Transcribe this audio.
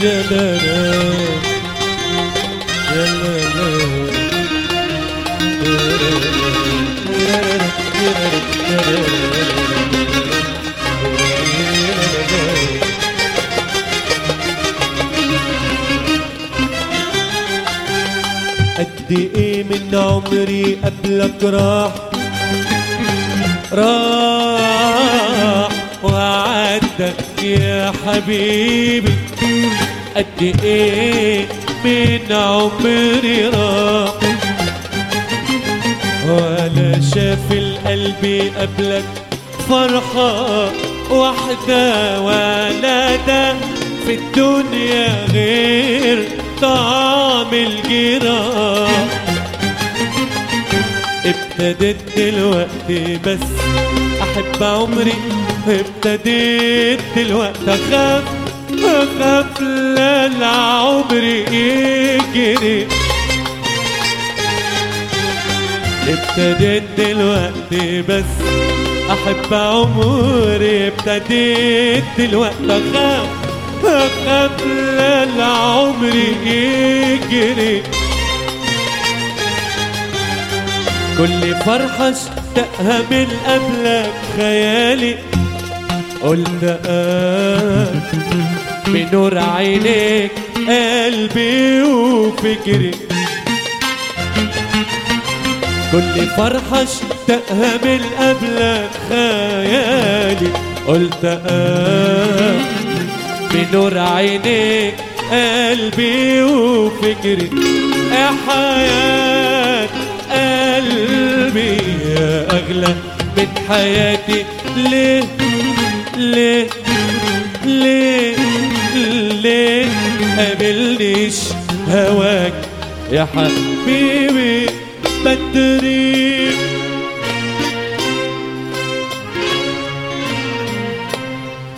يا لا لا يا لا لا قد ايه من عمري قبلك راح راح وعدك يا حبيبي قد ايه من عمري راح ولا شاف القلب قبلك فرحة واحدة ولا ده في الدنيا غير طعم الجراح ابتديت دلوقتي بس احب عمري ابتديت دلوقتي اخاف اخاف لا عمري يجري ابتديت دلوقتي بس احب عمري ابتديت دلوقتي اخاف اخاف لا عمري يجري كل فرحة اشتقها من قبلك خيالي قلت آه بنور عينيك قلبي وفكري كل فرحة اشتقها من قبلك خيالي قلت آه بنور عينيك قلبي وفكري يا حياة قلبي يا أغلى من حياتي ليه ليه ليه ليه قابلنيش هواك يا حبيبي بدري